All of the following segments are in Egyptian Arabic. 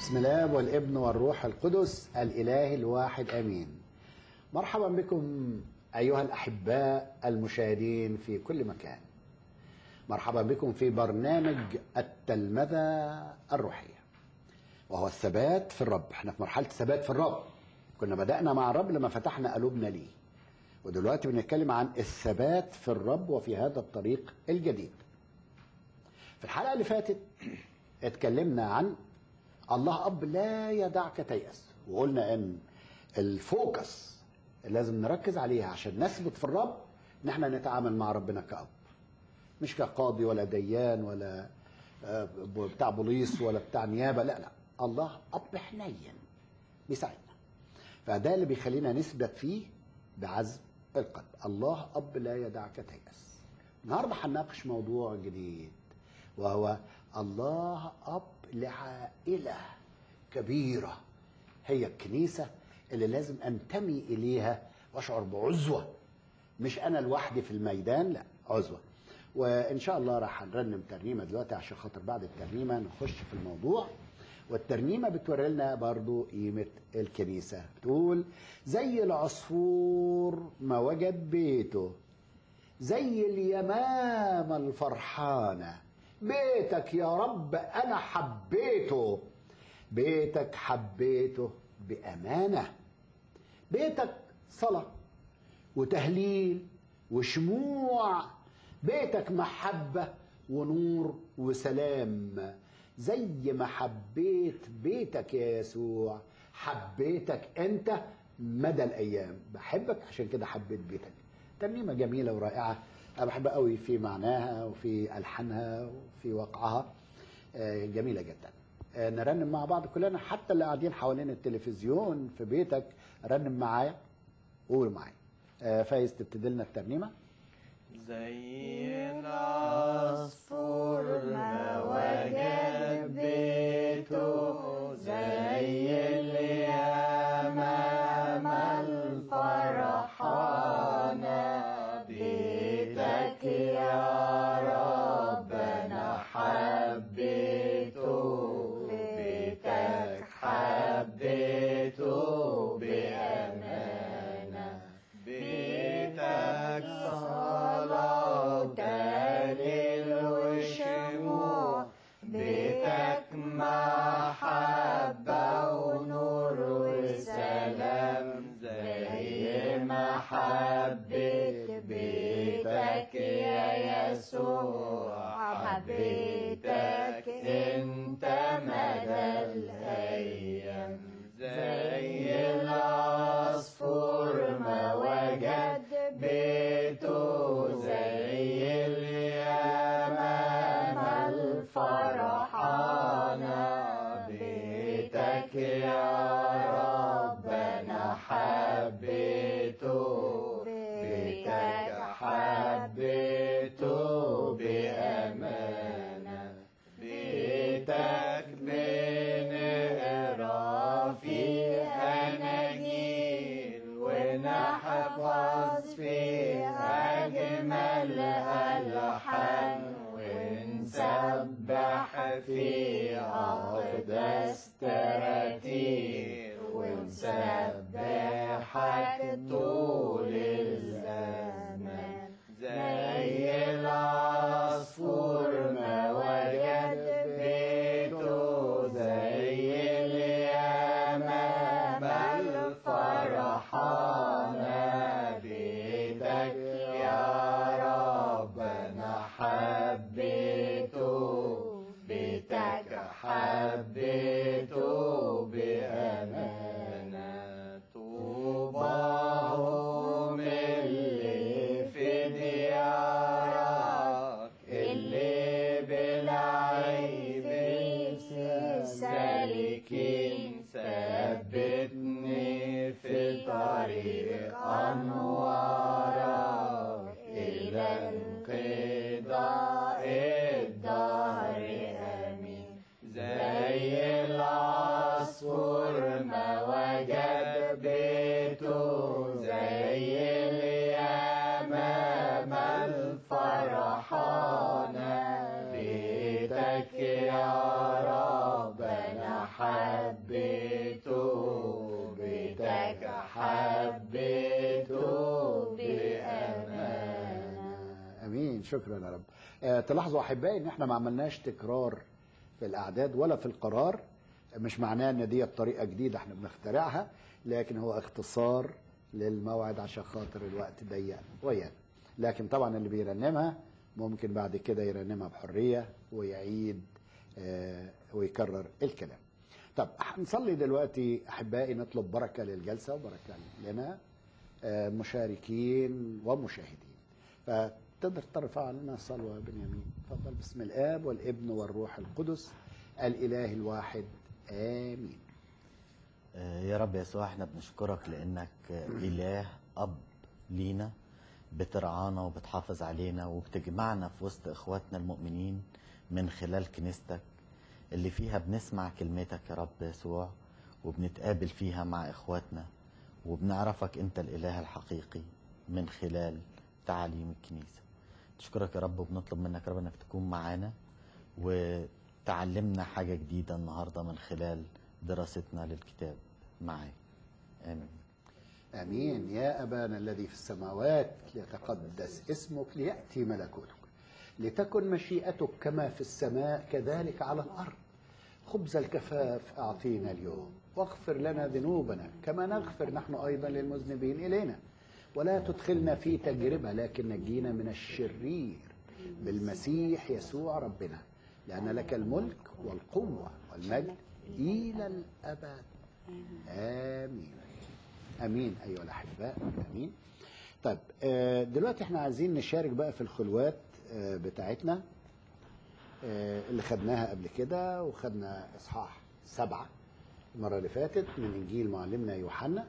بسم الله والابن والروح القدس الإله الواحد آمين مرحبا بكم أيها الأحباء المشاهدين في كل مكان مرحبا بكم في برنامج التلمذة الروحية وهو الثبات في الرب احنا في مرحلة الثبات في الرب كنا بدأنا مع الرب لما فتحنا قلوبنا ليه ودلوقتي بنتكلم عن الثبات في الرب وفي هذا الطريق الجديد في الحلقة اللي فاتت اتكلمنا عن الله أب لا يدعك تيأس وقلنا إن الفوكس اللي لازم نركز عليها عشان نثبت في الرب إن احنا نتعامل مع ربنا كأب مش كقاضي ولا ديان ولا آه، بتاع بوليس ولا بتاع نيابة لا لا الله أب حنين بيساعدنا فده اللي بيخلينا نثبت فيه بعزم القلب الله أب لا يدعك تيأس النهارده هنناقش موضوع جديد وهو الله أب لعائلة كبيرة هي الكنيسة اللي لازم أنتمي إليها وأشعر بعزوة مش أنا لوحدي في الميدان لا عزوة وإن شاء الله راح نرنم ترنيمة دلوقتي عشان خاطر بعد الترنيمة نخش في الموضوع والترنيمة بتوري لنا برضو قيمة الكنيسة بتقول زي العصفور ما وجد بيته زي اليمامة الفرحانة بيتك يا رب أنا حبيته بيتك حبيته بأمانة بيتك صلاة وتهليل وشموع بيتك محبة ونور وسلام زي ما حبيت بيتك يا يسوع حبيتك أنت مدى الأيام بحبك عشان كده حبيت بيتك ترنيمة جميلة ورائعة أنا بحبها قوي في معناها وفي ألحانها وفي وقعها آه، جميلة جدا آه، نرنم مع بعض كلنا حتى اللي قاعدين حوالين التلفزيون في بيتك رنم معايا قول معايا آه، فايز تبتدي لنا الترنيمة زي العصفور ما وجد بيته زي اليمامة الفرحانة بيتك يا رب أنا حبيته بيتك حبيته بأمانة بيتك صلاة وتهليل وشموع بيتك محبة ونور وسلام زي ما حبيت بيتك يا يسوع حبيتك انت مدى الايام زي العصفور ما وجد بيته زي اليمامة الفرحانة بيتك يا رب أنا حبيته بيتك حبيته بأمانة بيتك بنقرا فيه أناجيل ونحفظ فيه أجمل ألحان ونسبح فيه أقدس تراتيل ونسبحك طول الزمان زي العصفور ما وجد بيته زي اليمامة الفرحانة بيتك يا رب أنا حبيته بيتك حبيته بأمانة طوباه حبيته بيتك حبيته بأمانة امين شكرا يا رب آه تلاحظوا احبائي ان احنا ما عملناش تكرار في الاعداد ولا في القرار مش معناه ان دي طريقه جديده احنا بنخترعها لكن هو اختصار للموعد عشان خاطر الوقت ضيق ويانا لكن طبعا اللي بيرنمها ممكن بعد كده يرنمها بحريه ويعيد آه ويكرر الكلام طب هنصلي دلوقتي احبائي نطلب بركه للجلسه وبركه لنا آه مشاركين ومشاهدين فتقدر ترفع لنا صلوه يا بنيامين تفضل باسم الاب والابن والروح القدس الاله الواحد امين يا رب يسوع احنا بنشكرك لانك اله اب لينا بترعانا وبتحافظ علينا وبتجمعنا في وسط اخواتنا المؤمنين من خلال كنيستك اللي فيها بنسمع كلمتك يا رب يسوع وبنتقابل فيها مع اخواتنا وبنعرفك انت الاله الحقيقي من خلال تعاليم الكنيسه نشكرك يا رب وبنطلب منك يا رب انك تكون معانا وتعلمنا حاجه جديده النهارده من خلال دراستنا للكتاب معاك امين امين يا ابانا الذي في السماوات ليتقدس اسمك لياتي ملكوتك لتكن مشيئتك كما في السماء كذلك على الارض خبز الكفاف اعطينا اليوم واغفر لنا ذنوبنا كما نغفر نحن ايضا للمذنبين الينا ولا تدخلنا في تجربه لكن نجينا من الشرير بالمسيح يسوع ربنا لان لك الملك والقوه والمجد الى الابد امين امين ايها الاحباء امين طيب آه، دلوقتي احنا عايزين نشارك بقى في الخلوات آه، بتاعتنا آه، اللي خدناها قبل كده وخدنا اصحاح سبعه المره اللي فاتت من انجيل معلمنا يوحنا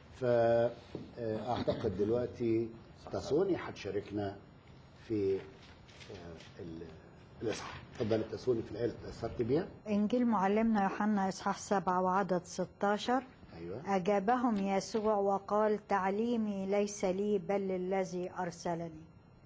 فاعتقد دلوقتي تاسوني هتشاركنا في آه، ال- الاصحاح اتفضلي تاسوني في الايه اللي اتاثرت بيها إنجيل معلمنا يوحنا إصحاح سبعة وعدد 16 ايوه أجابهم يسوع وقال تعليمي ليس لي بل للذي أرسلني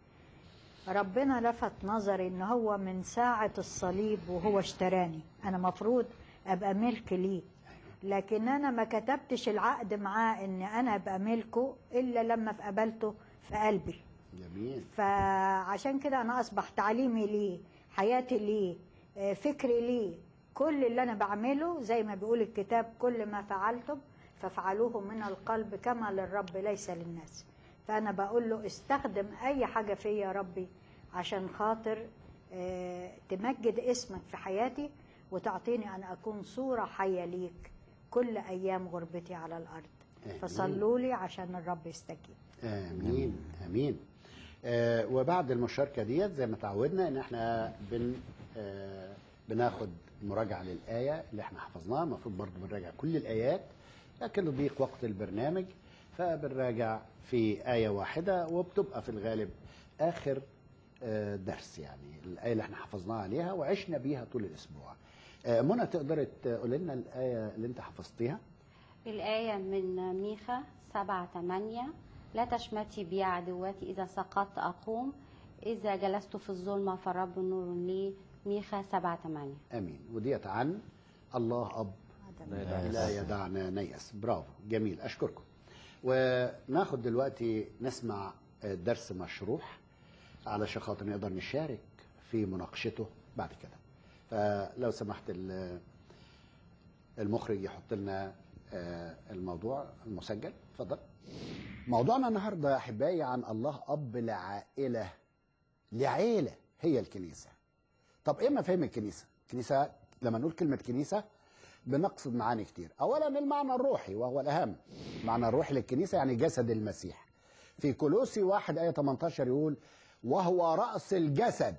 ربنا لفت نظري إن هو من ساعة الصليب وهو اشتراني أنا مفروض أبقى ملك ليه لكن أنا ما كتبتش العقد معاه إن أنا أبقى ملكه إلا لما قبلته في قلبي جميل فعشان كده انا اصبح تعليمي ليه حياتي ليه آه، فكري ليه كل اللي انا بعمله زي ما بيقول الكتاب كل ما فعلتم فافعلوه من القلب كما للرب ليس للناس فانا بقول له استخدم اي حاجه فيا يا ربي عشان خاطر آه، تمجد اسمك في حياتي وتعطيني ان اكون صوره حيه ليك كل ايام غربتي على الارض آمين. فصلوا لي عشان الرب يستجيب امين امين آه وبعد المشاركه ديت زي ما تعودنا ان احنا بن آه بناخد مراجعه للايه اللي احنا حفظناها المفروض برضو بنراجع كل الايات لكن نضيق وقت البرنامج فبنراجع في ايه واحده وبتبقى في الغالب اخر آه درس يعني الايه اللي احنا حفظناها عليها وعشنا بيها طول الاسبوع آه منى تقدر تقول لنا الايه اللي انت حفظتيها الآية من ميخا سبعة ثمانية لا تشمتي بي عدواتي إذا سقطت أقوم إذا جلست في الظلمة فالرب نور لي ميخا سبعة ثمانية امين وديت عن الله اب لا يدعنا نيأس برافو جميل أشكركم وناخد دلوقتي نسمع درس مشروح علشان خاطر نقدر نشارك في مناقشته بعد كده فلو سمحت ال- المخرج يحط لنا آه، الموضوع المسجل اتفضل موضوعنا النهارده يا احبائي عن الله اب لعائله لعيله هي الكنيسه طب ايه مفاهيم الكنيسه الكنيسه لما نقول كلمه كنيسه بنقصد معاني كتير اولا المعنى الروحي وهو الاهم المعنى الروحي للكنيسه يعني جسد المسيح في كولوسي 1 ايه 18 يقول وهو راس الجسد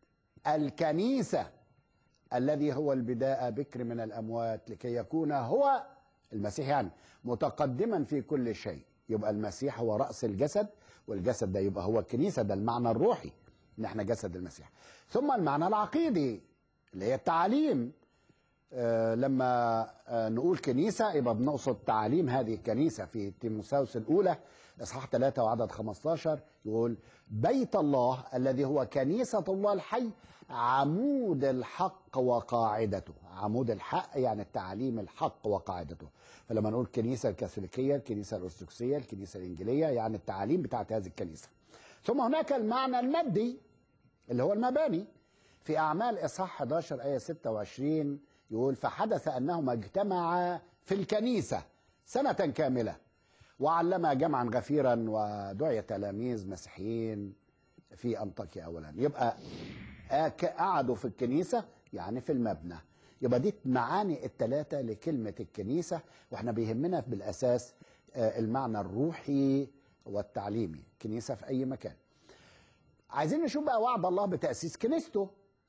الكنيسه الذي هو البداء بكر من الاموات لكي يكون هو المسيح يعني متقدما في كل شيء يبقى المسيح هو راس الجسد والجسد ده يبقى هو الكنيسه ده المعنى الروحي ان احنا جسد المسيح ثم المعنى العقيدي اللي هي التعاليم آه، لما آه، نقول كنيسة يبقى بنقصد تعاليم هذه الكنيسة في تيموساوس الأولى إصحاح 3 وعدد 15 يقول بيت الله الذي هو كنيسة الله الحي عمود الحق وقاعدته عمود الحق يعني التعليم الحق وقاعدته فلما نقول الكنيسة الكاثوليكية الكنيسة الأرثوذكسية الكنيسة الإنجيلية يعني التعاليم بتاعت هذه الكنيسة ثم هناك المعنى المادي اللي هو المباني في أعمال إصحاح 11 آية 26 يقول فحدث أنهما اجتمعا في الكنيسة سنة كاملة وعلما جمعا غفيرا ودعي تلاميذ مسيحيين في أنطاكيا أولا يبقى آك- قعدوا في الكنيسة يعني في المبنى يبقى دي معاني الثلاثة لكلمة الكنيسة واحنا بيهمنا بالأساس آه، المعنى الروحي والتعليمي كنيسة في أي مكان عايزين نشوف بقى وعد الله بتأسيس كنيسته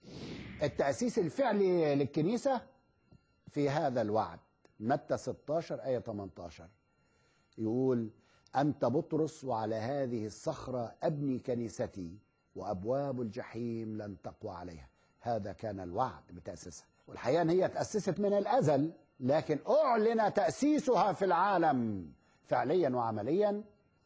التأسيس الفعلي للكنيسة في هذا الوعد متى 16 آية 18 يقول أنت بطرس وعلى هذه الصخرة أبني كنيستي وأبواب الجحيم لن تقوى عليها هذا كان الوعد بتأسيسها والحقيقة أن هي تأسست من الأزل لكن أعلن تأسيسها في العالم فعليا وعمليا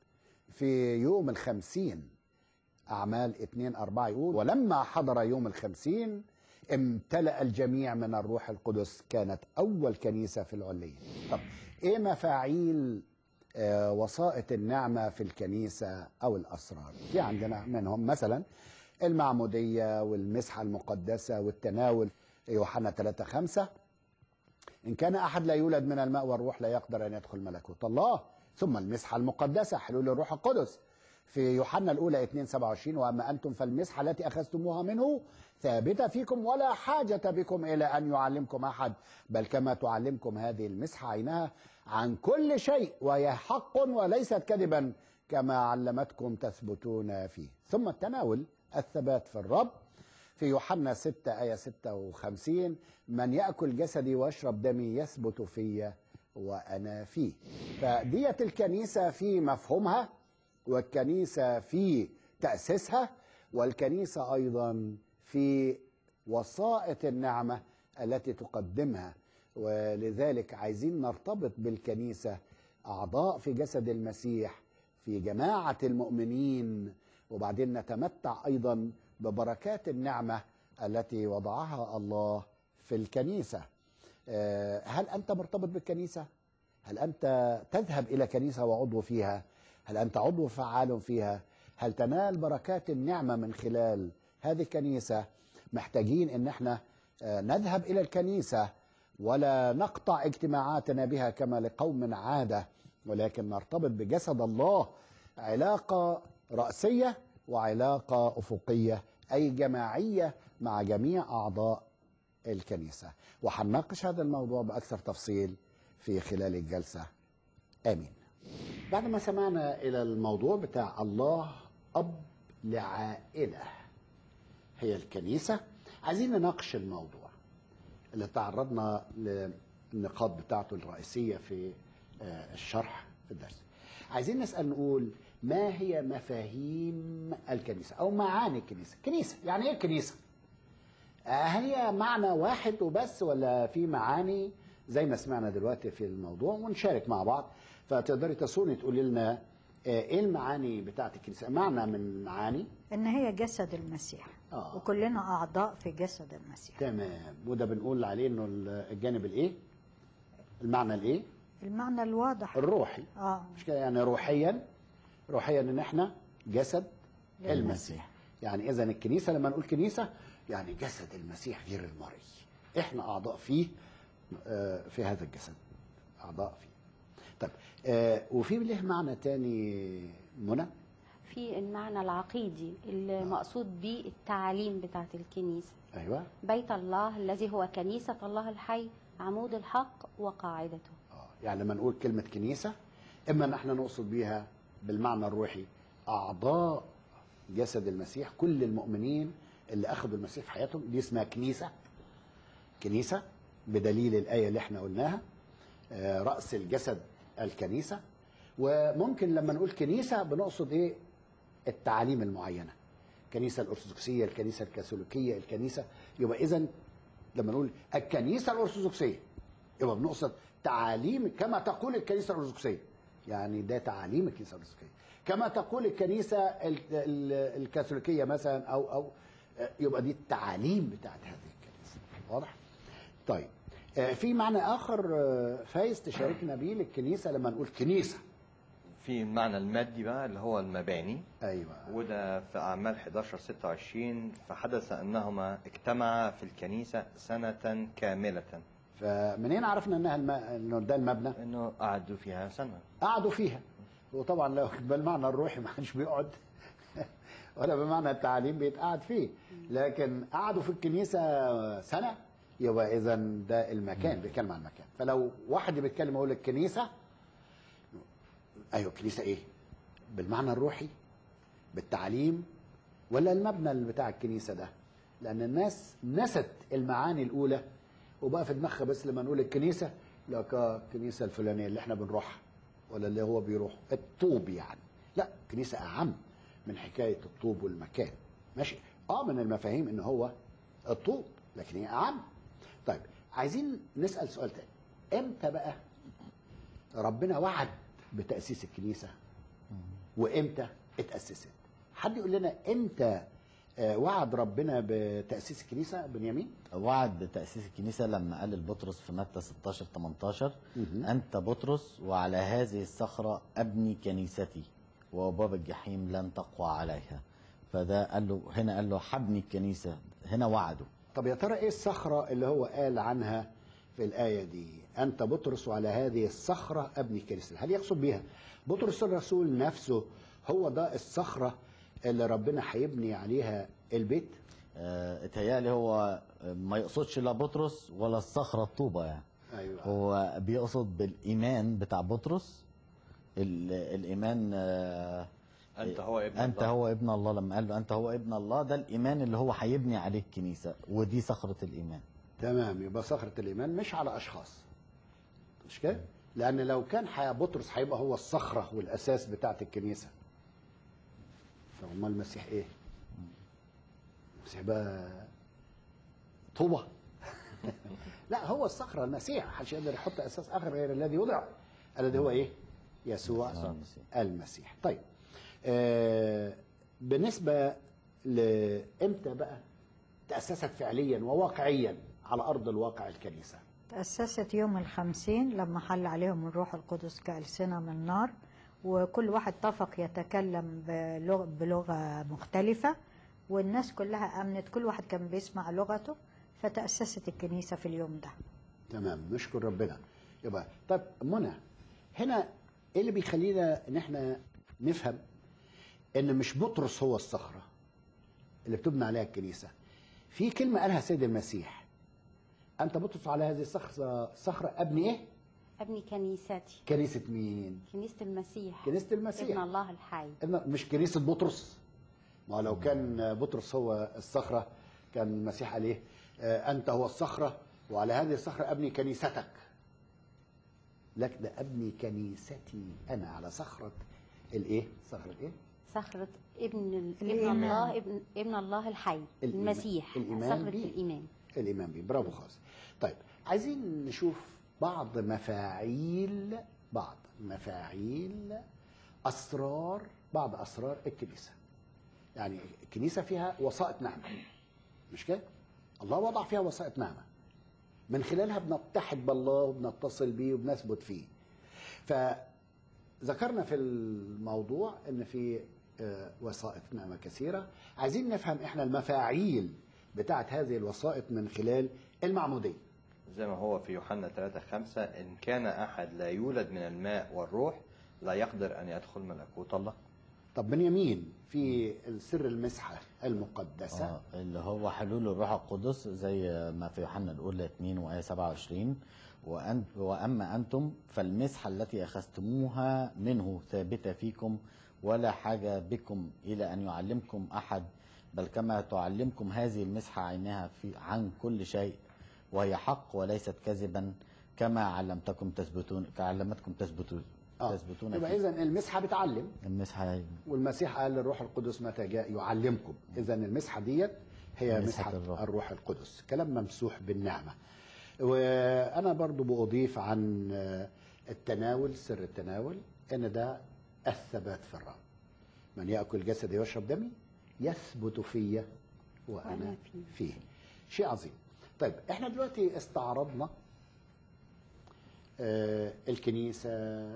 في يوم الخمسين أعمال اتنين أربعة يقول ولما حضر يوم الخمسين امتلأ الجميع من الروح القدس كانت أول كنيسة في العلية طب إيه مفاعيل آه، وسائط النعمة في الكنيسة أو الأسرار في عندنا منهم مثلا المعمودية والمسحة المقدسة والتناول يوحنا 3 5 إن كان أحد لا يولد من الماء والروح لا يقدر أن يدخل ملكوت الله ثم المسحة المقدسة حلول الروح القدس في يوحنا الأولى 2 27 وأما أنتم فالمسحة التي أخذتموها منه ثابتة فيكم ولا حاجة بكم إلى أن يعلمكم أحد بل كما تعلمكم هذه المسحة عينها عن كل شيء وهي حق وليست كذبا كما علمتكم تثبتون فيه ثم التناول الثبات في الرب في يوحنا 6 آية 56 من يأكل جسدي ويشرب دمي يثبت في وأنا فيه فدية الكنيسة في مفهومها والكنيسة في تأسيسها والكنيسة أيضا في وسائط النعمة التي تقدمها ولذلك عايزين نرتبط بالكنيسة أعضاء في جسد المسيح في جماعة المؤمنين وبعدين نتمتع أيضا ببركات النعمة التي وضعها الله في الكنيسة آه، هل أنت مرتبط بالكنيسة؟ هل أنت تذهب إلى كنيسة وعضو فيها؟ هل أنت عضو فعال فيها؟ هل تنال بركات النعمة من خلال هذه الكنيسة؟ محتاجين أن احنا آه، نذهب إلى الكنيسة ولا نقطع اجتماعاتنا بها كما لقوم عادة ولكن نرتبط بجسد الله علاقة رأسية وعلاقة أفقية أي جماعية مع جميع أعضاء الكنيسة وحنناقش هذا الموضوع بأكثر تفصيل في خلال الجلسة آمين بعد ما سمعنا إلى الموضوع بتاع الله أب لعائلة هي الكنيسة عايزين نناقش الموضوع اللي تعرضنا للنقاط بتاعته الرئيسية في آه، الشرح في الدرس عايزين نسأل نقول ما هي مفاهيم الكنيسة أو معاني الكنيسة كنيسة يعني إيه الكنيسة آه، هل هي معنى واحد وبس ولا في معاني زي ما سمعنا دلوقتي في الموضوع ونشارك مع بعض فتقدري تصوني تقولي لنا آه، ايه المعاني بتاعت الكنيسه معنى من معاني ان هي جسد المسيح آه. وكلنا اعضاء في جسد المسيح تمام وده بنقول عليه انه الجانب الايه المعنى الايه المعنى الواضح الروحي اه مش كده يعني روحيا روحيا ان احنا جسد للمسيح. المسيح يعني اذا الكنيسه لما نقول كنيسه يعني جسد المسيح غير المرئي احنا اعضاء فيه آه، في هذا الجسد اعضاء فيه طيب آه، وفي له معنى تاني منى في المعنى العقيدي اللي مقصود بيه التعاليم بتاعت الكنيسة ايوه بيت الله الذي هو كنيسة الله الحي عمود الحق وقاعدته آه، يعني لما نقول كلمة كنيسة إما أن احنا نقصد بيها بالمعنى الروحي أعضاء جسد المسيح كل المؤمنين اللي أخذوا المسيح في حياتهم دي اسمها كنيسة كنيسة بدليل الآية اللي احنا قلناها آه، رأس الجسد الكنيسة وممكن لما نقول كنيسة بنقصد إيه التعاليم المعينة الكنيسة الأرثوذكسية الكنيسة الكاثوليكية الكنيسة يبقى إذا لما نقول الكنيسه الارثوذكسيه يبقى بنقصد تعاليم كما تقول الكنيسه الارثوذكسيه يعني ده تعاليم الكنيسه الارثوذكسيه كما تقول الكنيسه ال- ال- الكاثوليكيه مثلا او او يبقى دي التعاليم بتاعت هذه الكنيسه واضح طيب آه، في معنى اخر آه، فايز تشاركنا بيه للكنيسه لما نقول كنيسه في المعنى المادي بقى اللي هو المباني ايوه وده في أعمال 11 26 فحدث أنهما اجتمعا في الكنيسة سنة كاملة فمنين عرفنا انها الم... انه ده المبنى إنه قعدوا فيها سنة قعدوا فيها وطبعا لو بالمعنى الروحي ما حدش بيقعد ولا بمعنى التعليم بيتقعد فيه لكن قعدوا في الكنيسه سنه يبقى اذا ده المكان بيتكلم عن المكان فلو واحد بيتكلم يقول الكنيسه ايوه الكنيسه ايه؟ بالمعنى الروحي بالتعليم ولا المبنى اللي بتاع الكنيسه ده؟ لان الناس نست المعاني الاولى وبقى في دماغها بس لما نقول الكنيسه لك الكنيسه الفلانيه اللي احنا بنروحها ولا اللي هو بيروح الطوب يعني لا كنيسه اعم من حكايه الطوب والمكان ماشي اه من المفاهيم ان هو الطوب لكن هي اعم طيب عايزين نسال سؤال تاني امتى بقى ربنا وعد بتاسيس الكنيسه وامتى اتاسست حد يقول لنا امتى آه، وعد ربنا بتاسيس الكنيسه بنيامين وعد بتأسيس الكنيسة لما قال لبطرس في متى 16 18 مهم. أنت بطرس وعلى هذه الصخرة أبني كنيستي وباب الجحيم لن تقوى عليها فده قال له هنا قال له حبني الكنيسة هنا وعده طب يا ترى ايه الصخره اللي هو قال عنها في الايه دي انت بطرس وعلى هذه الصخره ابني كنيسه هل يقصد بها بطرس الرسول نفسه هو ده الصخره اللي ربنا هيبني عليها البيت آه، اتهيألي هو ما يقصدش لا بطرس ولا الصخرة الطوبة يعني ايوه هو بيقصد بالإيمان بتاع بطرس ال- الإيمان آه، أنت هو ابن أنت الله. هو ابن الله لما قال له أنت هو ابن الله ده الإيمان اللي هو هيبني عليه الكنيسة ودي صخرة الإيمان تمام يبقى صخره الايمان مش على اشخاص مش كده لان لو كان حياة بطرس هيبقى هو الصخره والاساس بتاعه الكنيسه فامال المسيح ايه المسيح بقى طوبه لا هو الصخره المسيح محدش يقدر يحط اساس اخر غير الذي وضع الذي هو ايه يسوع يسوع المسيح. المسيح طيب آه بالنسبه لامتى بقى تاسست فعليا وواقعيا على ارض الواقع الكنيسه تأسست يوم الخمسين لما حل عليهم الروح القدس كألسنة من نار وكل واحد اتفق يتكلم بلغة, بلغة مختلفة والناس كلها أمنت كل واحد كان بيسمع لغته فتأسست الكنيسة في اليوم ده تمام نشكر ربنا يبقى طب منى هنا ايه اللي بيخلينا ان احنا نفهم ان مش بطرس هو الصخره اللي بتبنى عليها الكنيسه في كلمه قالها سيد المسيح انت بطرس على هذه الصخره صخره ابني ايه ابني كنيستي كنيسه مين كنيسة المسيح كنيسه المسيح ابن الله الحي إن- مش كنيسه بطرس ما هو لو كان بطرس هو الصخره كان المسيح عليه آه، انت هو الصخره وعلى هذه الصخره ابني كنيستك لك ده ابني كنيستي انا على صخره الايه صخره ايه صخرة ابن ال- ابن الإيمان. الله ابن ابن الله الحي الإيمان- المسيح الإيمان صخرة بيه. الإيمان الايمان بيه برافو خالص طيب عايزين نشوف بعض مفاعيل بعض مفاعيل اسرار بعض اسرار الكنيسه يعني الكنيسه فيها وسائط نعمه مش كده الله وضع فيها وسائط نعمه من خلالها بنتحد بالله وبنتصل بيه وبنثبت فيه فذكرنا في الموضوع ان في آه، وسائط نعمه كثيره عايزين نفهم احنا المفاعيل بتاعت هذه الوسائط من خلال المعموديه زي ما هو في يوحنا 3 5 إن كان أحد لا يولد من الماء والروح لا يقدر أن يدخل ملكوت الله طب بنيامين في سر المسحه المقدسه آه اللي هو حلول الروح القدس زي ما في يوحنا الأولى 2 وآية 27 وأنت وأما أنتم فالمسحة التي أخذتموها منه ثابتة فيكم ولا حاجة بكم إلى أن يعلمكم أحد بل كما تعلمكم هذه المسحة عينها في عن كل شيء وهي حق وليست كذبا كما علمتكم تثبتون كعلمتكم تثبتون اه تثبتون يبقى فيه. اذا المسحه بتعلم المسحة والمسيح قال للروح القدس متى جاء يعلمكم اذا المسحه ديت هي مسحة مسحة الروح. الروح القدس كلام ممسوح بالنعمة وأنا برضو بأضيف عن التناول سر التناول أن ده الثبات في الرب من يأكل جسدي ويشرب دمي يثبت في وأنا وأنا فيه. فيه شيء عظيم طيب احنا دلوقتي استعرضنا آه، الكنيسة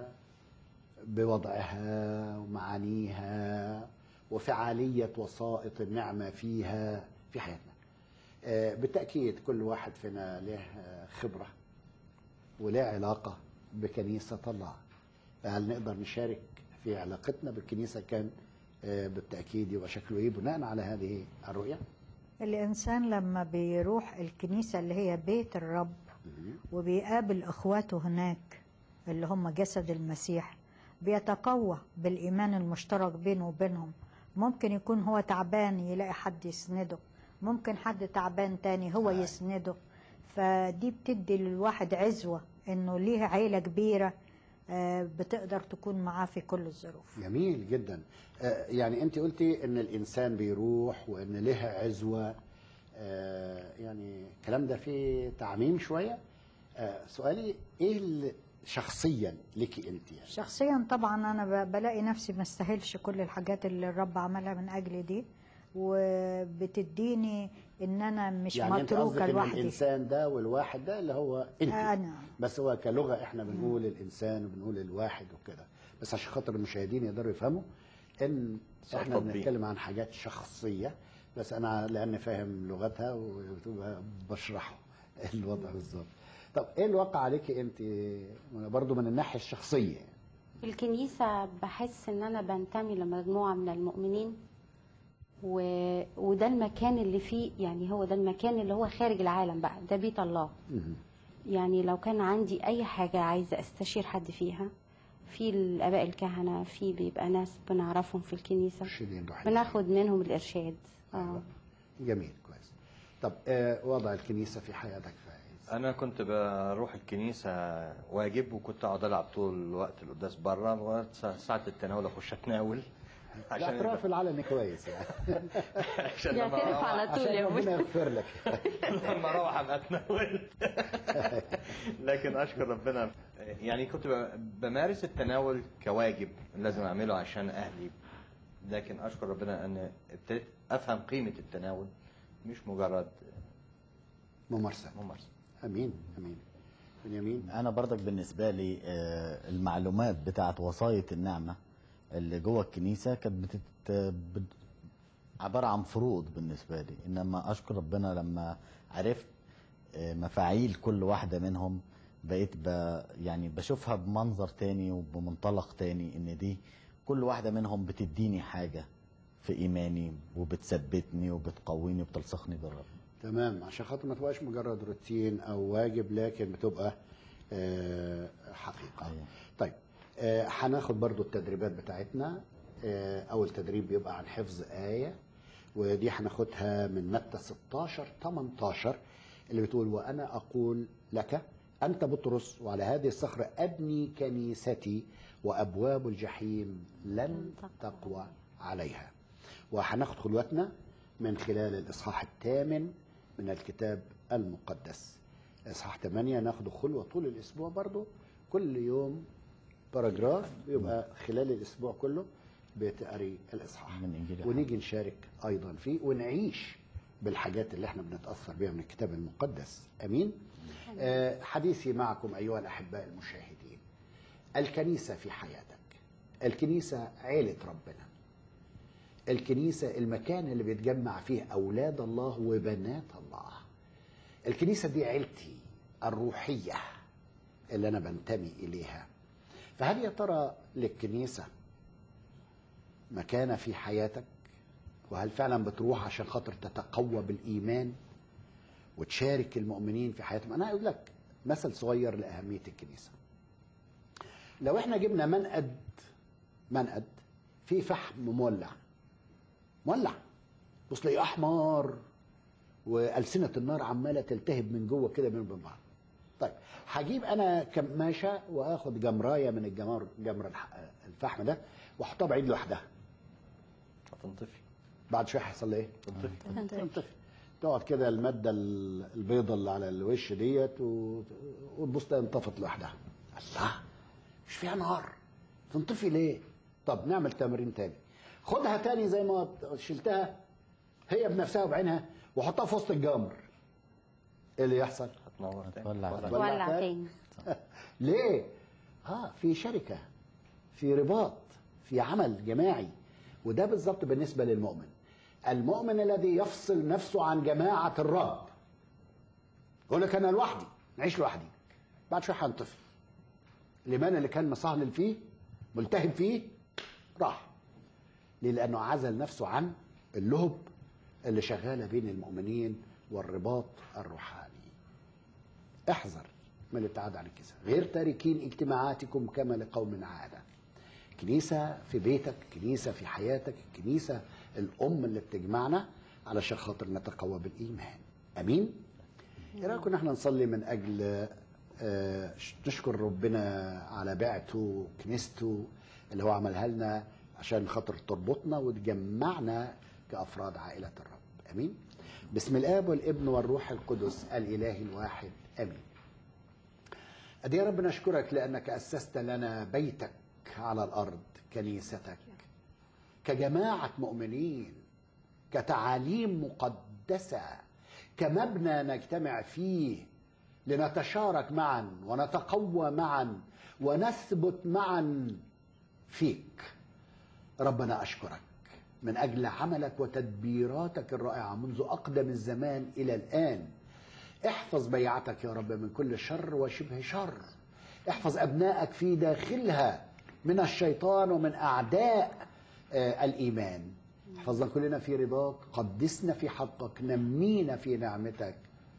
بوضعها ومعانيها وفعالية وسائط النعمة فيها في حياتنا آه، بالتأكيد كل واحد فينا له آه، خبرة وله علاقة بكنيسة الله هل نقدر نشارك في علاقتنا بالكنيسة كان آه، بالتأكيد يبقى شكله إيه بناء على هذه الرؤية الإنسان لما بيروح الكنيسة اللي هي بيت الرب وبيقابل إخواته هناك اللي هم جسد المسيح بيتقوى بالإيمان المشترك بينه وبينهم ممكن يكون هو تعبان يلاقي حد يسنده ممكن حد تعبان تاني هو يسنده فدي بتدي للواحد عزوة إنه ليه عيلة كبيرة آه، بتقدر تكون معاه في كل الظروف جميل جدا آه، يعني انت قلتي ان الانسان بيروح وان له عزوه آه، يعني الكلام ده فيه تعميم شويه آه، سؤالي ايه اللي شخصيا لك انت يعني شخصيا طبعا انا ب- بلاقي نفسي ما استاهلش كل الحاجات اللي الرب عملها من اجلي دي وبتديني ان انا مش يعني انت متروكه قصدك ان لوحدي الانسان ده والواحد ده اللي هو انت انا بس هو كلغه احنا بنقول الانسان وبنقول الواحد وكده بس عشان خاطر المشاهدين يقدروا يفهموا ان صح احنا تطبيق. بنتكلم عن حاجات شخصيه بس انا لان فاهم لغتها وبتبقى بشرحه الوضع بالظبط طب ايه الواقع عليك انت برضو من الناحيه الشخصيه في الكنيسة بحس إن أنا بنتمي لمجموعة من المؤمنين و... وده المكان اللي فيه يعني هو ده المكان اللي هو خارج العالم بقى ده بيت الله مهم. يعني لو كان عندي أي حاجة عايزة أستشير حد فيها في الآباء الكهنة في بيبقى ناس بنعرفهم في الكنيسة مرشدين روحيين. بناخد منهم الإرشاد اه أيوة. جميل كويس طب آه وضع الكنيسه في حياتك فايز انا كنت بروح الكنيسه واجب وكنت اقعد العب طول الوقت القداس بره لغايه ساعه التناول اخش اتناول الاعتراف العلني كويس يعني عشان لما يعترف أروح- على طول عشان يا ربنا ابوي يغفر لك لما اروح ابقى اتناول لكن اشكر ربنا يعني كنت ب- بمارس التناول كواجب لازم اعمله عشان اهلي لكن اشكر ربنا ان ابتديت افهم قيمه التناول مش مجرد ممارسه ممارسه امين امين بنيامين انا برضك بالنسبه لي آه، المعلومات بتاعت وصايه النعمه اللي جوه الكنيسه كانت بتت... بت... عباره عن فروض بالنسبه لي انما اشكر ربنا لما عرفت آه، مفاعيل كل واحده منهم بقيت ب... يعني بشوفها بمنظر تاني وبمنطلق تاني ان دي كل واحده منهم بتديني حاجه في ايماني وبتثبتني وبتقويني وبتلصقني بالرب تمام عشان خاطر ما تبقاش مجرد روتين او واجب لكن بتبقى آه، حقيقه أيوة. طيب آه، هناخد برضو التدريبات بتاعتنا آه، اول تدريب بيبقى عن حفظ ايه ودي هناخدها من متى 16 18 اللي بتقول وانا اقول لك انت بطرس وعلى هذه الصخره ابني كنيستي وابواب الجحيم لن تقوى عليها وهناخد خلوتنا من خلال الاصحاح الثامن من الكتاب المقدس اصحاح 8 ناخد خلوه طول الاسبوع برضو كل يوم باراجراف يبقى خلال الاسبوع كله بتقري الاصحاح من إنجيل ونيجي نشارك ايضا فيه ونعيش بالحاجات اللي احنا بنتاثر بها من الكتاب المقدس امين آه حديثي معكم ايها الاحباء المشاهدين الكنيسه في حياتك الكنيسه عيله ربنا الكنيسه المكان اللي بيتجمع فيه اولاد الله وبنات الله الكنيسه دي عيلتي الروحيه اللي انا بنتمي اليها فهل يا ترى للكنيسه مكانه في حياتك وهل فعلا بتروح عشان خاطر تتقوى بالايمان وتشارك المؤمنين في حياتهم انا اقول لك مثل صغير لاهميه الكنيسه لو احنا جبنا منقد منقد فيه فحم مولع مولع بص تلاقيه احمر والسنه النار عماله تلتهب من جوه كده بين وبين بعض طيب هجيب انا كماشه واخد جمرايه من الجمر جمر الح- الفحم ده واحطها بعيد لوحدها هتنطفي بعد شويه هيحصل ايه؟ تنطفي تنطفي تقعد كده الماده ال- البيضه اللي على الوش ديت و- وتبص تلاقي انطفت لوحدها الله مش فيها نار تنطفي ليه طب نعمل تمرين تاني خدها تاني زي ما شلتها هي بنفسها وبعينها وحطها في وسط الجمر ايه اللي يحصل هتنور تاني هتولع ولا- تاني. ولع ولع تاني. تاني ليه اه في شركه في رباط في عمل جماعي وده بالظبط بالنسبه للمؤمن المؤمن الذي يفصل نفسه عن جماعه الرب يقول لك انا لوحدي نعيش لوحدي بعد شويه هنطفي الايمان اللي كان مصهلل فيه ملتهب فيه راح ليه لانه عزل نفسه عن اللهب اللي شغاله بين المؤمنين والرباط الروحاني احذر من الابتعاد عن الكنيسه غير تاركين اجتماعاتكم كما لقوم عاده كنيسه في بيتك كنيسه في حياتك كنيسه الام اللي بتجمعنا علشان خاطر نتقوى بالايمان امين ايه رايكم احنا نصلي من اجل آه، نشكر ربنا على بعته كنيسته اللي هو عملها لنا عشان خاطر تربطنا وتجمعنا كافراد عائله الرب امين بسم الاب والابن والروح القدس الاله الواحد امين أدي يا رب نشكرك لأنك أسست لنا بيتك على الأرض كنيستك كجماعة مؤمنين كتعاليم مقدسة كمبنى نجتمع فيه لنتشارك معا ونتقوى معا ونثبت معا فيك ربنا أشكرك من أجل عملك وتدبيراتك الرائعة منذ أقدم الزمان إلى الآن احفظ بيعتك يا رب من كل شر وشبه شر احفظ أبنائك في داخلها من الشيطان ومن أعداء آه، الإيمان احفظنا كلنا في رضاك قدسنا في حقك نمينا في نعمتك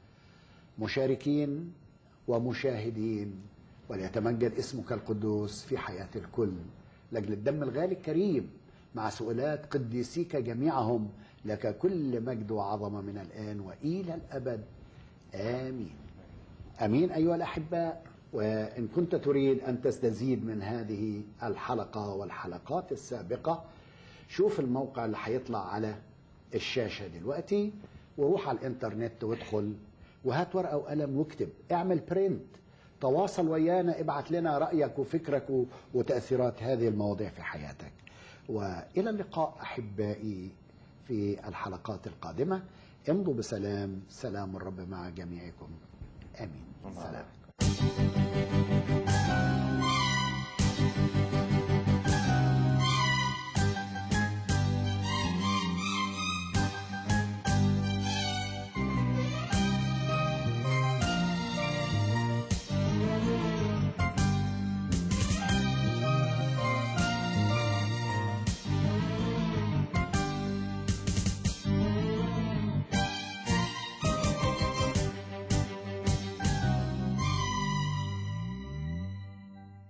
مشاركين ومشاهدين وليتمجد اسمك القدوس في حياة الكل لأجل الدم الغالي الكريم مع سؤالات قديسيك جميعهم لك كل مجد وعظمة من الآن وإلى الأبد آمين امين ايها الاحباء وان كنت تريد ان تستزيد من هذه الحلقه والحلقات السابقه شوف الموقع اللي هيطلع على الشاشه دلوقتي وروح على الانترنت وادخل وهات ورقه وقلم واكتب اعمل برنت تواصل ويانا ابعت لنا رايك وفكرك و- وتاثيرات هذه المواضيع في حياتك والى اللقاء احبائي في الحلقات القادمه امضوا بسلام سلام الرب مع جميعكم امين سلام